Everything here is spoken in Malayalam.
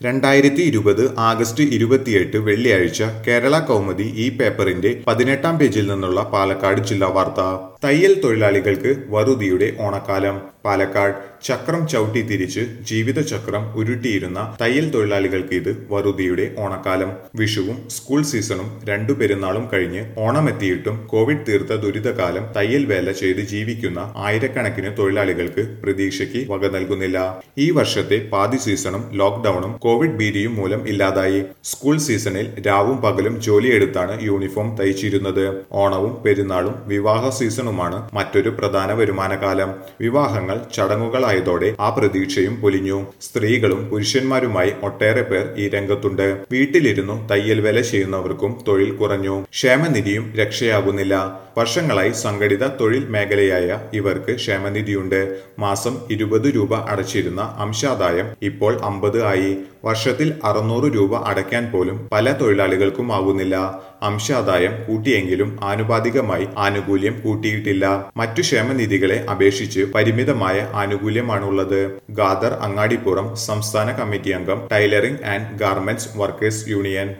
രണ്ടായിരത്തി ഇരുപത് ആഗസ്റ്റ് ഇരുപത്തിയെട്ട് വെള്ളിയാഴ്ച കേരള കൗമുദി ഈ പേപ്പറിന്റെ പതിനെട്ടാം പേജിൽ നിന്നുള്ള പാലക്കാട് ജില്ലാ വാർത്ത തയ്യൽ തൊഴിലാളികൾക്ക് വറുതിയുടെ ഓണക്കാലം പാലക്കാട് ചക്രം ചവിട്ടി തിരിച്ച് ജീവിതചക്രം ഉരുട്ടിയിരുന്ന തയ്യൽ തൊഴിലാളികൾക്ക് ഇത് വറുതിയുടെ ഓണക്കാലം വിഷുവും സ്കൂൾ സീസണും രണ്ടു പെരുന്നാളും കഴിഞ്ഞ് ഓണമെത്തിയിട്ടും കോവിഡ് തീർത്ത ദുരിതകാലം തയ്യൽ വേല ചെയ്ത് ജീവിക്കുന്ന ആയിരക്കണക്കിന് തൊഴിലാളികൾക്ക് പ്രതീക്ഷയ്ക്ക് വക നൽകുന്നില്ല ഈ വർഷത്തെ പാതി സീസണും ലോക്ക്ഡൌണും കോവിഡ് ഭീതിയും മൂലം ഇല്ലാതായി സ്കൂൾ സീസണിൽ രാവും പകലും ജോലിയെടുത്താണ് യൂണിഫോം തയ്ച്ചിരുന്നത് ഓണവും പെരുന്നാളും വിവാഹ സീസണുമാണ് മറ്റൊരു പ്രധാന വരുമാനകാലം വിവാഹങ്ങൾ ചടങ്ങുകളായതോടെ ആ പ്രതീക്ഷയും പൊലിഞ്ഞു സ്ത്രീകളും പുരുഷന്മാരുമായി ഒട്ടേറെ പേർ ഈ രംഗത്തുണ്ട് വീട്ടിലിരുന്നു തയ്യൽ വേല ചെയ്യുന്നവർക്കും തൊഴിൽ കുറഞ്ഞു ക്ഷേമനിധിയും രക്ഷയാകുന്നില്ല വർഷങ്ങളായി സംഘടിത തൊഴിൽ മേഖലയായ ഇവർക്ക് ക്ഷേമനിധിയുണ്ട് മാസം ഇരുപത് രൂപ അടച്ചിരുന്ന അംശാദായം ഇപ്പോൾ അമ്പത് ആയി വർഷത്തിൽ അറുന്നൂറ് രൂപ അടയ്ക്കാൻ പോലും പല തൊഴിലാളികൾക്കും ആകുന്നില്ല അംശാദായം കൂട്ടിയെങ്കിലും ആനുപാതികമായി ആനുകൂല്യം കൂട്ടിയിട്ടില്ല മറ്റു ക്ഷേമനിധികളെ അപേക്ഷിച്ച് പരിമിതമായ ആനുകൂല്യമാണുള്ളത് ഗാദർ അങ്ങാടിപ്പുറം സംസ്ഥാന കമ്മിറ്റി അംഗം tailoring and garments workers union